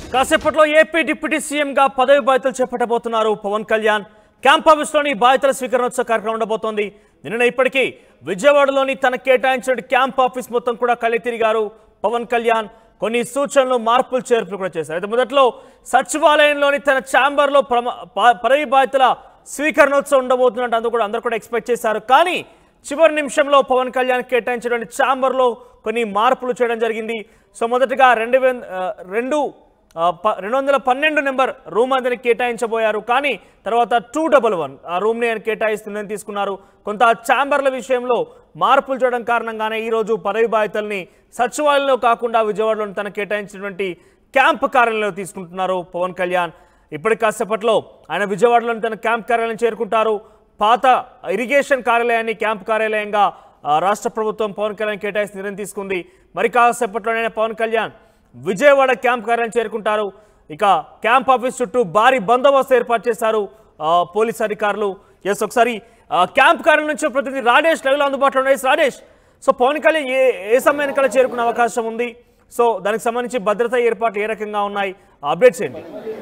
కాసేపట్లో AP deputy సీఎంగా పదవి బాధ్యతలు చేపట్టబోతున్నారు పవన్ కళ్యాణ్ క్యాంప్ ఆఫీస్లోని బాధ్యతల స్వీకరణోత్సవ కార్యక్రమం ఉండబోతోంది నిన్న ఇప్పటికీ విజయవాడలోని తన కేటాయించిన క్యాంప్ ఆఫీస్ మొత్తం కూడా కళ్ళి తిరిగారు పవన్ కళ్యాణ్ కొన్ని సూచనలు మార్పులు చేర్పులు కూడా చేశారు అయితే మొదట్లో సచివాలయంలోని తన ఛాంబర్లో ప్రమ ప- పదవి బాధ్యతల స్వీకరణోత్సవం ఉండబోతున్నట్టు అందరూ కూడా అందరూ కూడా ఎక్స్పెక్ట్ చేశారు కానీ చివరి నిమిషంలో పవన్ కళ్యాణ్ కేటాయించినటువంటి ఛాంబర్లో కొన్ని మార్పులు చేయడం జరిగింది సో మొదటగా రెండు వే రెండు ఆ, ప- రెండు వందల పన్నెండు నెంబర్ రూమ్ అతనికి కేటాయించబోయారు కానీ తర్వాత టూ డబల్ వన్ ఆ రూమ్ని ఆయన కేటాయిస్తుందని తీసుకున్నారు కొంత ఛాంబర్ల విషయంలో మార్పులు చేయడం కారణంగానే ఈరోజు పదవి బాధ్యతల్ని సచివాలయంలో కాకుండా విజయవాడలో తన కేటాయించినటువంటి క్యాంప్ కార్యాలయంలో తీసుకుంటున్నారు పవన్ కళ్యాణ్ ఇప్పటి కాసేపట్లో ఆయన విజయవాడలోని తన క్యాంప్ కార్యాలయం చేరుకుంటారు పాత ఇరిగేషన్ కార్యాలయాన్ని క్యాంప్ కార్యాలయంగా ఆ, రాష్ట్ర ప్రభుత్వం పవన్ కళ్యాణ్ కేటాయిస్తూ నిర్ణయం తీసుకుంది మరి కాసేపట్లోనే పవన్ కళ్యాణ్ విజయవాడ క్యాంప్ కార్యాలయం చేరుకుంటారు ఇక క్యాంప్ ఆఫీస్ చుట్టూ భారీ బందోబస్తు ఏర్పాటు చేశారు ఆ, పోలీస్ అధికారులు ఎస్ ఒకసారి ఆ, క్యాంప్ కార్యాలయం నుంచి ప్రతినిధి రాజేష్ లైవ్లో అందుబాటులో ఉన్నాయి రాజేష్ సో పవన్ కళ్యాణ్ ఏ ఏ సమయానికల్లా చేరుకునే అవకాశం ఉంది సో దానికి సంబంధించి భద్రతా ఏర్పాట్లు ఏ రకంగా ఉన్నాయి అప్డేట్స్ ఏంటి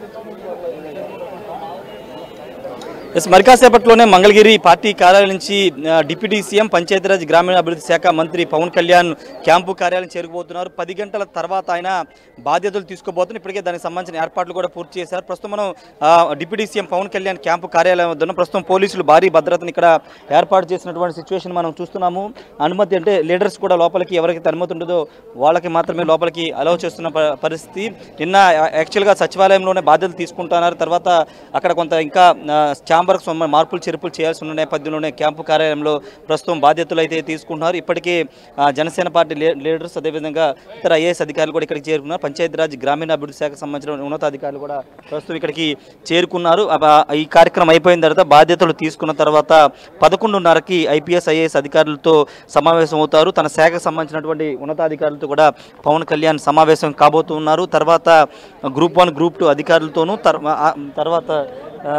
ఎస్ మరి కాసేపట్లోనే మంగళగిరి పార్టీ కార్యాలయం నుంచి ఆ, డిప్యూటీ సీఎం పంచాయతీరాజ్ గ్రామీణాభివృద్ధి శాఖ మంత్రి పవన్ కళ్యాణ్ క్యాంపు కార్యాలయం చేరుకుపోతున్నారు పది గంటల తర్వాత ఆయన బాధ్యతలు తీసుకోబోతున్నారు ఇప్పటికే దానికి సంబంధించిన ఏర్పాట్లు కూడా పూర్తి చేశారు ప్రస్తుతం మనం ఆ, deputy CM Pawan Kalyan camp కార్యాలయం వద్ద ఉన్నాం. ప్రస్తుతం పోలీసులు భారీ భద్రతను ఇక్కడ ఏర్పాటు చేసినటువంటి సిచ్యువేషన్ మనం చూస్తున్నాము అనుమతి అంటే లీడర్స్ కూడా లోపలికి ఎవరికైతే అనుమతి ఉండదో వాళ్ళకి మాత్రమే లోపలికి అలౌ చేస్తున్న ప- పరిస్థితి నిన్న యాక్చువల్గా సచివాలయంలోనే బాధ్యతలు తీసుకుంటున్నారు తర్వాత అక్కడ కొంత ఇంకా ఛాంబర్కి సంబంధించిన మార్పులు చెరుపులు చేయాల్సి ఉన్న నేపథ్యంలోనే క్యాంపు కార్యాలయంలో ప్రస్తుతం బాధ్యతలు అయితే తీసుకుంటున్నారు ఇప్పటికే ఆ, జనసేన పార్టీ లీ- లీడర్స్ అదేవిధంగా ఇతర ఐఏఎస్ అధికారులు కూడా ఇక్కడికి చేరుకున్నారు పంచాయతీరాజ్ గ్రామీణాభివృద్ధి శాఖకు సంబంధించిన ఉన్నతాధికారులు కూడా ప్రస్తుతం ఇక్కడికి చేరుకున్నారు అబ- ఈ కార్యక్రమం అయిపోయిన తర్వాత బాధ్యతలు తీసుకున్న తర్వాత పదకొండున్నరకి ఐపీఎస్ ఐఏఎస్ అధికారులతో సమావేశం అవుతారు తన శాఖకు సంబంధించినటువంటి ఉన్నతాధికారులతో కూడా పవన్ కళ్యాణ్ సమావేశం కాబోతున్నారు తర్వాత గ్రూప్ వన్ గ్రూప్ టూ అధికారులతోనూ తర్వా- ఆ, తర్వాత ఆ,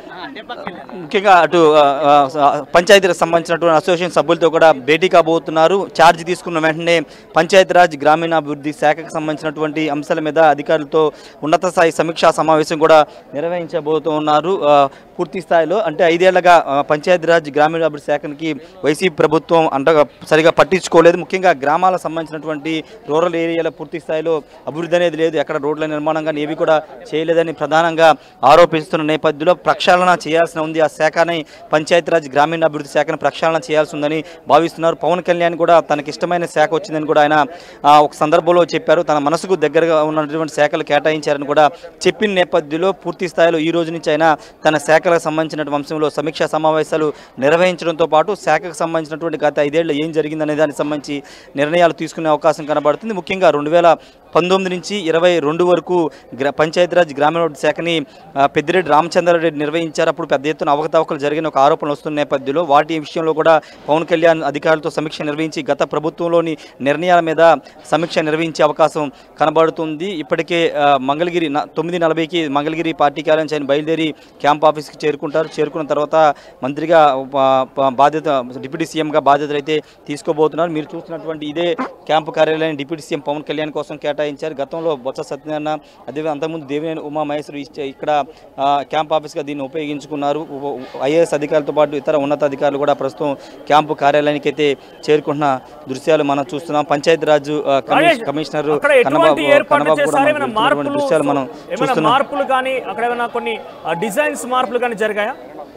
ముఖ్యంగా అటు ఆ, ఆ, పంచాయతీలకు సంబంధించినటువంటి అసోసియేషన్ సభ్యులతో కూడా భేటీ కాబోతున్నారు ఛార్జ్ తీసుకున్న వెంటనే పంచాయతీరాజ్ గ్రామీణాభివృద్ధి శాఖకు సంబంధించినటువంటి అంశాల మీద అధికారులతో ఉన్నత స్థాయి సమీక్షా సమావేశం కూడా నిర్వహించబోతున్నారు ఆ, పూర్తి స్థాయిలో అంటే ఐదేళ్లగా ఆ, పంచాయతీరాజ్ గ్రామీణాభివృద్ధి శాఖకి వైసీపీ ప్రభుత్వం అండగా సరిగా పట్టించుకోలేదు ముఖ్యంగా గ్రామాలకు సంబంధించినటువంటి రూరల్ ఏరియాలో పూర్తి స్థాయిలో అభివృద్ధి అనేది లేదు ఎక్కడ రోడ్ల నిర్మాణం కానీ ఏవి కూడా చేయలేదని ప్రధానంగా ఆరోపిస్తున్న నేపథ్యంలో ప్రక్షాళన చేయాల్సిన ఉంది ఆ శాఖని పంచాయతీరాజ్ గ్రామీణాభివృద్ధి శాఖను ప్రక్షాళన చేయాల్సి ఉందని భావిస్తున్నారు పవన్ కళ్యాణ్ కూడా తనకి ఇష్టమైన శాఖ వచ్చిందని కూడా ఆయన ఆ, ఒక సందర్భంలో చెప్పారు తన మనసుకు దగ్గరగా ఉన్నటువంటి శాఖలు కేటాయించారని కూడా చెప్పిన నేపథ్యంలో పూర్తి స్థాయిలో ఈ రోజు నుంచి ఆయన తన శాఖలకు సంబంధించినటువంటి అంశంలో సమీక్షా సమావేశాలు నిర్వహించడంతో పాటు శాఖకు సంబంధించినటువంటి గత ఐదేళ్లు ఏం జరిగిందనే దానికి సంబంధించి నిర్ణయాలు తీసుకునే అవకాశం కనబడుతుంది ముఖ్యంగా రెండు వేల పంతొమ్మిది నుంచి ఇరవై రెండు వరకు గ్రా పంచాయతీరాజ్ గ్రామీణాభివృద్ధి శాఖని ఆ, పెద్దిరెడ్డి రామచంద్రారెడ్డి నిర్వహించారు అప్పుడు పెద్ద ఎత్తున అవకతవకలు జరిగిన ఒక ఆరోపణలు వస్తున్న నేపథ్యంలో వాటి విషయంలో కూడా పవన్ కళ్యాణ్ అధికారులతో సమీక్ష నిర్వహించి గత ప్రభుత్వంలోని నిర్ణయాల మీద సమీక్ష నిర్వహించే అవకాశం కనబడుతుంది ఇప్పటికే ఆ, మంగళగిరి న- తొమ్మిది నలభైకి మంగళగిరి పార్టీ కార్యాలయం నుంచి ఆయన బయలుదేరి క్యాంప్ ఆఫీస్కి చేరుకుంటారు చేరుకున్న తర్వాత మంత్రిగా ప- ప- బాధ్యత డిప్యూటీ సీఎంగా బాధ్యతలు అయితే తీసుకోబోతున్నారు మీరు చూస్తున్నటువంటి ఇదే క్యాంపు కార్యాలయం డిప్యూటీ సీఎం పవన్ కళ్యాణ్ కోసం కేటాయించారు గతంలో బొత్స సత్యనారాయణ అదే అంతకుముందు దేవినేని ఉమా మహేశ్వరి ఇచ్చే- ఇక్కడ ఆ, క్యాంప్ ఆఫీస్గా దీన్ని ఉపయోగించుకున్నారు ఐఏఎస్ అధికారులతో పాటు ఇతర ఉన్నతాధికారులు కూడా ప్రస్తుతం క్యాంపు కార్యాలయానికి అయితే చేరుకుంటున్న దృశ్యాలు మనం చూస్తున్నాం పంచాయతీరాజ్ ఆ, కమిష- రాజేష్, కమిషనర్ అక్కడ కన్నబాబు ఎటువంటి ఏర్పాట్లు కన్నబాబు కూడా చేశారు మనకు ఏమైనా వెళ్తున్నటువంటి మార్పులు దృశ్యాలు మనం ఏమైనా చూస్తున్నాం మార్పులు కానీ అక్కడ ఏమైనా కొన్ని డిజైన్స్ మార్పులు కానీ జరిగాయా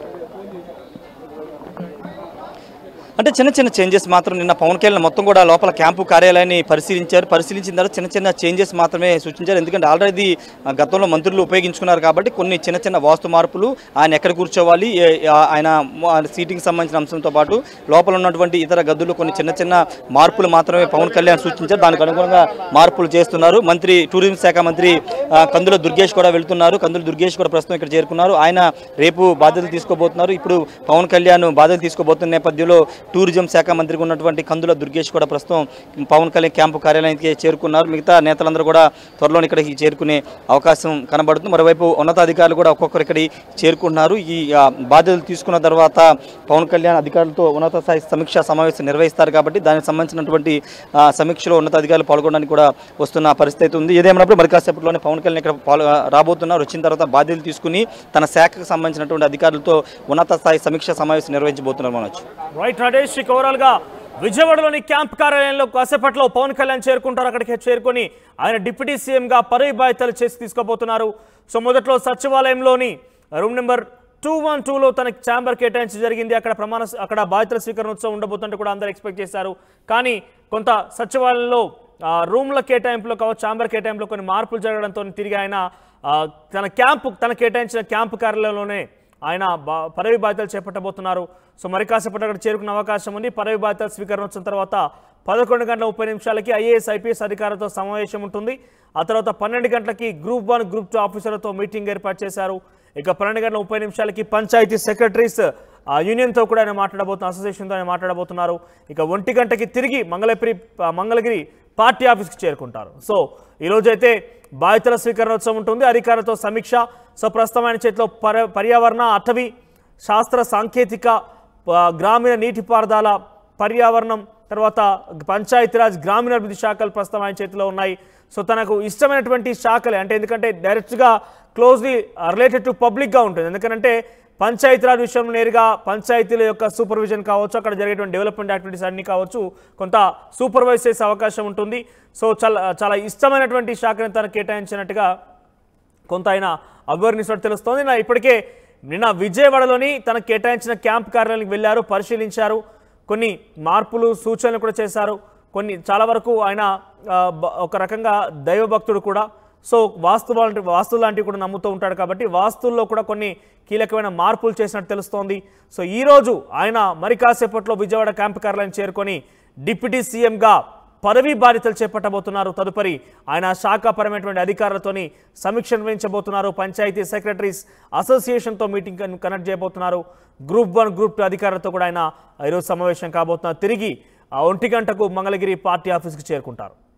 అంటే చిన్న చిన్న చేంజెస్ మాత్రం నిన్న పవన్ కళ్యాణ్ మొత్తం కూడా లోపల క్యాంపు కార్యాలయాన్ని పరిశీలించారు పరిశీలించిన తర్వాత చిన్న చిన్న చేంజెస్ మాత్రమే సూచించారు ఎందుకంటే ఆల్రెడీ ఆ, గతంలో మంత్రులు ఉపయోగించుకున్నారు కాబట్టి కొన్ని చిన్న చిన్న వాస్తు మార్పులు ఆయన ఎక్కడ కూర్చోవాలి ఏ- ఆ- ఆయన సీటింగ్ సంబంధించిన అంశంతో పాటు లోపల ఉన్నటువంటి ఇతర గదులు కొన్ని చిన్న చిన్న మార్పులు మాత్రమే పవన్ కళ్యాణ్ సూచించారు దానికి అనుగుణంగా మార్పులు చేస్తున్నారు మంత్రి టూరిజం శాఖ మంత్రి ఆ, కందుల దుర్గేష్ కూడా వెళ్తున్నారు కందుల దుర్గేష్ కూడా ప్రస్తుతం ఇక్కడ చేరుకున్నారు ఆయన రేపు బాధ్యతలు తీసుకోబోతున్నారు ఇప్పుడు పవన్ కళ్యాణ్ బాధ్యతలు తీసుకోబోతున్న నేపథ్యంలో టూరిజం శాఖ మంత్రిగా ఉన్నటువంటి కందుల దుర్గేష్ కూడా ప్రస్తుతం పవన్ కళ్యాణ్ క్యాంపు కార్యాలయానికి చేరుకున్నారు మిగతా నేతలందరూ కూడా త్వరలో ఇక్కడికి చేరుకునే అవకాశం కనబడుతుంది మరోవైపు ఉన్నతాధికారులు కూడా ఒక్కొక్కరు ఇక్కడికి చేరుకుంటున్నారు ఈ ఆ, బాధ్యతలు తీసుకున్న తర్వాత పవన్ కళ్యాణ్ అధికారులతో ఉన్నత స్థాయి సమీక్షా సమావేశం నిర్వహిస్తారు కాబట్టి దానికి సంబంధించినటువంటి ఆ, సమీక్షలో ఉన్నతాధికారులు పాల్గొనడానికి కూడా వస్తున్న పరిస్థితి అయితే ఉంది ఏదేమైనప్పుడు మరి కాసేపట్లోనే పవన్ కళ్యాణ్ ఇక్కడ పాల్గొ రాబోతున్నారు వచ్చిన తర్వాత బాధ్యతలు తీసుకుని తన శాఖకు సంబంధించినటువంటి అధికారులతో ఉన్నత స్థాయి సమీక్షా సమావేశం నిర్వహించబోతున్నారు మనోజ్ రైట్ నటేష్ ఇక ఓవరాల్ గా విజయవాడలోని క్యాంప్ కార్యాలయంలో కాసేపట్లో పవన్ కళ్యాణ్ చేరుకుంటారు అక్కడికి చేరుకొని ఆయన డిప్యూటీ సీఎం గా పదవి బాధ్యతలు చేసి తీసుకోబోతున్నారు సో మొదట్లో సచివాలయంలోని రూమ్ నెంబర్ టూ వన్ టూలో తనకి ఛాంబర్ కేటాయించి జరిగింది అక్కడ ప్రమాణ అక్కడ బాధ్యతల స్వీకరణోత్సవం ఉండబోతుంటే కూడా అందరూ ఎక్స్పెక్ట్ చేశారు కానీ కొంత సచివాలయంలో ఆ, రూమ్ల కేటాయింపులో కావచ్చు ఛాంబర్ కేటాయింపులో కొన్ని మార్పులు జరగడంతో తిరిగి ఆయన ఆ, తన క్యాంపు తన కేటాయించిన క్యాంపు కార్యాలయంలోనే ఆయన బా- పదవి బాధ్యతలు చేపట్టబోతున్నారు సో మరి కాసేపటి అక్కడ చేరుకునే అవకాశం ఉంది పదవి బాధ్యతల స్వీకరణ వచ్చిన తర్వాత పదకొండు గంటల ముప్పై నిమిషాలకి ఐఏఎస్ ఐపీఎస్ అధికారులతో సమావేశం ఉంటుంది ఆ తర్వాత పన్నెండు గంటలకి గ్రూప్ వన్ గ్రూప్ టూ ఆఫీసర్లతో మీటింగ్ ఏర్పాటు చేశారు ఇక పన్నెండు గంటల ముప్పై నిమిషాలకి పంచాయతీ సెక్రటరీస్ ఆ యూనియన్తో కూడా ఆయన మాట్లాడబోతున్నారు అసోసియేషన్తో ఆయన మాట్లాడబోతున్నారు ఇక ఒంటి గంటకి తిరిగి మంగళగిరి ఆ, మంగళగిరి పార్టీ ఆఫీస్కి చేరుకుంటారు సో ఈరోజు అయితే బాధితుల స్వీకరణోత్సవం ఉంటుంది అధికారులతో సమీక్ష సో ప్రస్తుతం ఆయన చేతిలో పర్య పర్యావరణ అటవీ శాస్త్ర సాంకేతిక ప- గ్రామీణ నీటిపారుదల పర్యావరణం తర్వాత పంచాయతీరాజ్ గ్రామీణాభివృద్ధి శాఖలు ప్రస్తుతం ఆయన చేతిలో ఉన్నాయి సో తనకు ఇష్టమైనటువంటి శాఖలే అంటే ఎందుకంటే డైరెక్ట్గా క్లోజ్లీ రిలేటెడ్ టు పబ్లిక్గా ఉంటుంది ఎందుకంటే పంచాయతీరాజ్ విషయం నేరుగా పంచాయతీల యొక్క సూపర్విజన్ కావచ్చు అక్కడ జరిగేటువంటి డెవలప్మెంట్ యాక్టివిటీస్ అన్ని కావచ్చు కొంత సూపర్వైజ్ చేసే అవకాశం ఉంటుంది సో చాలా చాలా ఇష్టమైనటువంటి శాఖని తనకు కేటాయించినట్టుగా కొంత ఆయన అవేర్నెస్ తెలుస్తోంది నా ఇప్పటికే నిన్న విజయవాడలోని తనకు కేటాయించిన క్యాంప్ కార్యాలయానికి వెళ్ళారు పరిశీలించారు కొన్ని మార్పులు సూచనలు కూడా చేశారు కొన్ని చాలా వరకు ఆయన ఆ, బ- ఒక రకంగా దైవభక్తుడు కూడా సో వాస్తు లాంటి వాస్తు లాంటివి కూడా నమ్ముతూ ఉంటాడు కాబట్టి వాస్తుల్లో కూడా కొన్ని కీలకమైన మార్పులు చేసినట్టు తెలుస్తోంది సో ఈరోజు ఆయన మరి కాసేపట్లో విజయవాడ క్యాంప్ కార్యాలయం చేరుకొని డిప్యూటీ సీఎంగా పదవీ బాధ్యతలు చేపట్టబోతున్నారు తదుపరి ఆయన శాఖాపరమైనటువంటి అధికారులతోని సమీక్ష నిర్వహించబోతున్నారు పంచాయతీ సెక్రటరీస్ అసోసియేషన్తో మీటింగ్ కన్- కనెక్ట్ చేయబోతున్నారు గ్రూప్ వన్ గ్రూప్ టూ అధికారులతో కూడా ఆయన ఈరోజు సమావేశం కాబోతున్నారు తిరిగి ఆ ఒంటి గంటకు మంగళగిరి పార్టీ ఆఫీస్కి చేరుకుంటారు